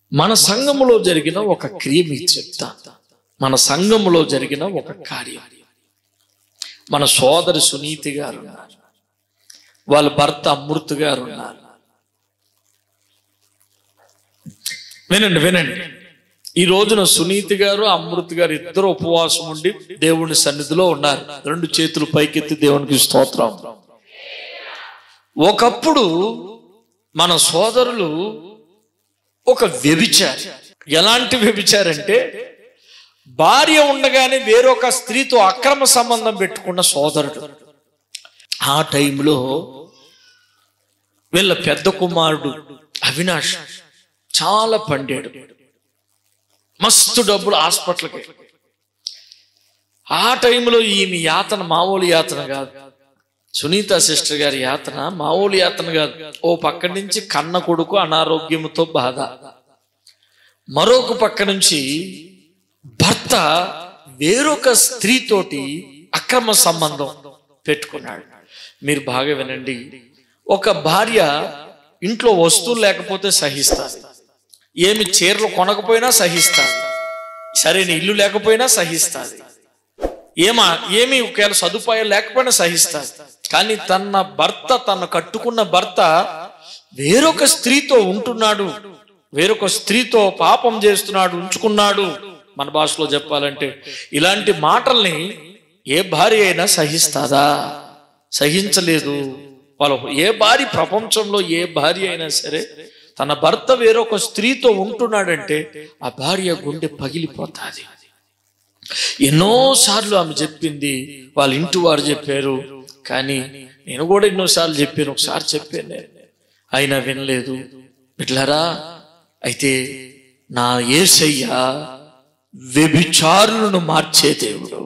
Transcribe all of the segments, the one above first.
మన సంఘములో జరిగిన ఒక క్రియ మీకు చెప్తా మన సంఘములో జరిగిన ఒక కార్యం మన సోదరి సునీతి గారు ఉన్నారు వాళ్ళ భర్త అమృత్ గారు ఉన్నారు వినండి వినండి ఈ రోజున సునీతి గారు అమృత్ గారు ఇద్దరు ఉపవాసం ఉండి దేవుని సన్నిధిలో ఉన్నారు రెండు చేతులు పైకెత్తి దేవునికి స్తోత్రం ఒకప్పుడు మన సోదరులు ఒక వ్యభిచారి ఎలాంటి వ్యభిచారంటే భార్య ఉండగానే వేరొక స్త్రీతో అక్రమ సంబంధం పెట్టుకున్న సోదరుడు ఆ టైంలో వీళ్ళ పెద్ద కుమారుడు అవినాష్ చాలా పండాడు మస్తు డబ్బులు హాస్పిటల్కి ఆ టైంలో ఈమె యాతన మామూలు యాతన కాదు సునీత సిస్టర్ గారి యాతన మామూలు యాతన కాదు ఓ పక్క నుంచి కన్న కొడుకు అనారోగ్యంతో బాధ మరొక పక్క నుంచి భర్త వేరొక స్త్రీతోటి అక్రమ సంబంధం పెట్టుకున్నాడు మీరు బాగా వినండి ఒక భార్య ఇంట్లో వస్తువులు లేకపోతే సహిస్తారు ఏమి చీరలు కొనకపోయినా సహిస్తారు సరైన ఇల్లు లేకపోయినా సహిస్తారు ఏమా ఏమి ఒకవేళ సదుపాయాలు లేకపోయినా సహిస్తారు కానీ తన భర్త తన కట్టుకున్న భర్త వేరొక స్త్రీతో ఉంటున్నాడు వేరొక స్త్రీతో పాపం చేస్తున్నాడు ఉంచుకున్నాడు మన భాషలో చెప్పాలంటే ఇలాంటి మాటల్ని ఏ భార్య అయినా సహిస్తాదా సహించలేదు వాళ్ళ ఏ భార్య ప్రపంచంలో ఏ భార్య అయినా సరే తన భర్త వేరొక స్త్రీతో ఉంటున్నాడంటే ఆ భార్య గుండె పగిలిపోతాది ఎన్నోసార్లు ఆమె చెప్పింది వాళ్ళ ఇంటి వారు చెప్పారు కానీ నేను కూడా ఎన్నోసార్లు చెప్పాను ఒకసారి చెప్పాను నేను అయినా వినలేదు బిడ్లరా అయితే నా ఏసయ్య వ్యభిచారులను మార్చే దేవుడు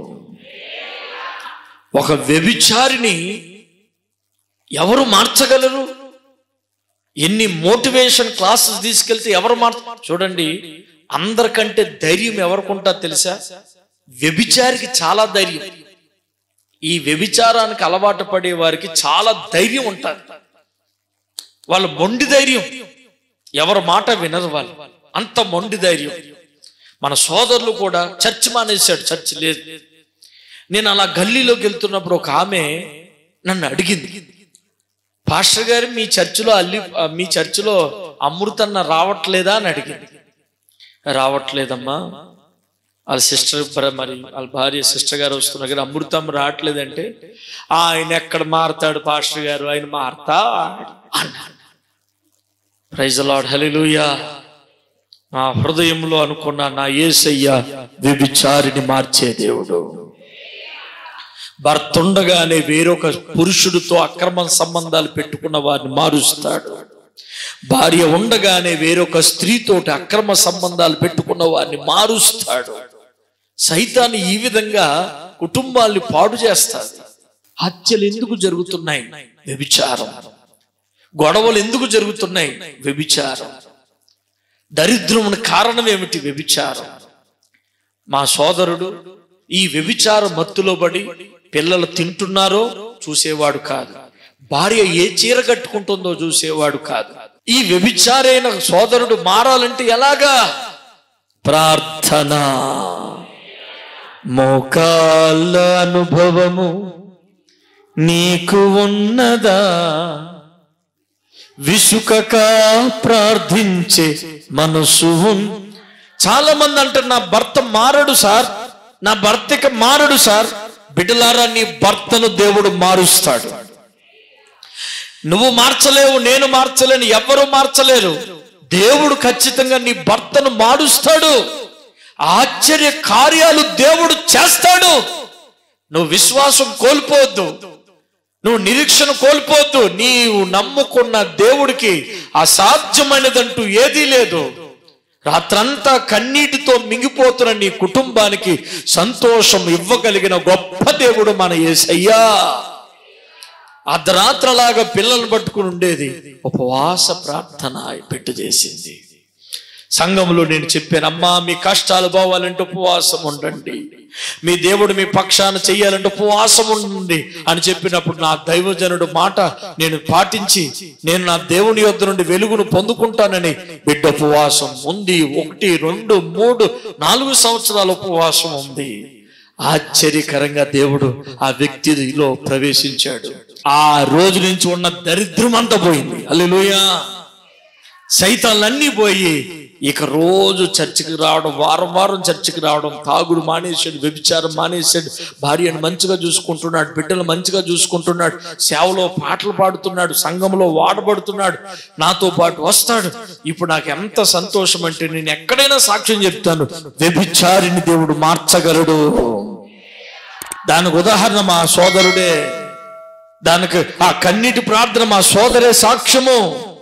ఒక వ్యభిచారిని ఎవరు మార్చగలరు ఎన్ని మోటివేషన్ క్లాసెస్ తీసుకెళ్తే ఎవరు మార్చ చూడండి అందరికంటే ధైర్యం ఎవరికుంటా తెలుసా వ్యభిచారికి చాలా ధైర్యం ఈ వ్యభిచారానికి అలవాటు పడే వారికి చాలా ధైర్యం ఉంటుంది వాళ్ళ మొండి ధైర్యం ఎవరి మాట వినరు వాళ్ళు అంత మొండి ధైర్యం మన సోదరులు కూడా చర్చ్ మానేశాడు చర్చ్ లేదు నేను అలా గల్లీలోకి వెళ్తున్నప్పుడు ఒక ఆమె నన్ను అడిగింది పాస్టర్ గారు మీ చర్చిలో అల్లి మీ చర్చిలో అమృతన్న రావట్లేదా అని అడిగింది రావట్లేదమ్మా వాళ్ళ సిస్టర్ మరి వాళ్ళ భార్య సిస్టర్ గారు వస్తున్నారు కానీ అమృతం రావట్లేదంటే ఆయన ఎక్కడ మారుతాడు పాస్టర్ గారు ఆయన మారుతా అన్నాడు ప్రైజ్ లాడ్ హలిలుయా నా హృదయంలో అనుకున్న నా ఏసయ్య వ్యభిచారిని మార్చే దేవుడు భర్త ఉండగానే వేరొక పురుషుడితో అక్రమ సంబంధాలు పెట్టుకున్న వారిని మారుస్తాడు భార్య ఉండగానే వేరొక స్త్రీతోటి అక్రమ సంబంధాలు పెట్టుకున్న వారిని మారుస్తాడు సైతాన్ని ఈ విధంగా కుటుంబాల్ని పాడు చేస్తాడు హత్యలు ఎందుకు జరుగుతున్నాయి వ్యభిచారం గొడవలు ఎందుకు జరుగుతున్నాయి వ్యభిచారం దరిద్రమున కారణం ఏమిటి వ్యభిచారం మా సోదరుడు ఈ వ్యభిచార మత్తులో పడి పిల్లలు తింటున్నారో చూసేవాడు కాదు భార్య ఏ చీర కట్టుకుంటుందో చూసేవాడు కాదు ఈ వ్యభిచారైన సోదరుడు మారాలంటే ఎలాగా ప్రార్థన మోకాళ్ళ అనుభవము నీకు ఉన్నదా విసుకక ప్రార్థించే మనసు ఉన్- చాలా మంది అంటారు నా భర్త మారడు సార్ నా భర్తకి మారడు సార్ బిడ్డలారా నీ భర్తను దేవుడు మారుస్తాడు నువ్వు మార్చలేవు నేను మార్చలేను ఎవ్వరూ మార్చలేరు దేవుడు ఖచ్చితంగా నీ భర్తను మారుస్తాడు ఆశ్చర్య కార్యాలు దేవుడు చేస్తాడు నువ్వు విశ్వాసం కోల్పోవద్దు నువ్వు నిరీక్షణ కోల్పోవద్దు నీవు నమ్ముకున్న దేవుడికి అసాధ్యమైనదంటూ ఏదీ లేదు రాత్రంతా కన్నీటితో మింగిపోతున్న నీ కుటుంబానికి సంతోషం ఇవ్వగలిగిన గొప్ప దేవుడు మన యేసయ్యా అర్ధరాత్రలాగా పిల్లల్ని పట్టుకుని ఉండేది ఉపవాస ప్రార్థన పెట్టు చేసింది సంఘంలో నేను చెప్పాను అమ్మా మీ కష్టాలు పోవాలంటే ఉపవాసం ఉండండి మీ దేవుడు మీ పక్షాన చెయ్యాలంటే ఉపవాసం ఉండండి అని చెప్పినప్పుడు నా దైవజనుడు మాట నేను పాటించి నేను నా దేవుని యొద్ద నుండి వెలుగును పొందుకుంటానని బిడ్డ ఉపవాసం ఉంది ఒకటి రెండు మూడు నాలుగు సంవత్సరాల ఉపవాసం ఉంది ఆశ్చర్యకరంగా దేవుడు ఆ వ్యక్తిలో ప్రవేశించాడు ఆ రోజు నుంచి ఉన్న దరిద్రం అంతా పోయింది అల్లెలుయా సైతాలన్నీ పోయి ఇక రోజు చర్చికి రావడం వారం వారం చర్చికి రావడం తాగుడు మానేసాడు వ్యభిచారం మానేసాడు భార్యను మంచిగా చూసుకుంటున్నాడు బిడ్డలు మంచిగా చూసుకుంటున్నాడు సేవలో పాటలు పాడుతున్నాడు సంఘంలో వాడబడుతున్నాడు నాతో పాటు వస్తాడు ఇప్పుడు నాకు ఎంత సంతోషం అంటే నేను ఎక్కడైనా సాక్ష్యం చెప్తాను వ్యభిచారిని దేవుడు మార్చగలడు దానికి ఉదాహరణ మా సోదరుడే దానికి ఆ కన్నీటి ప్రార్థన మా సోదరే సాక్ష్యము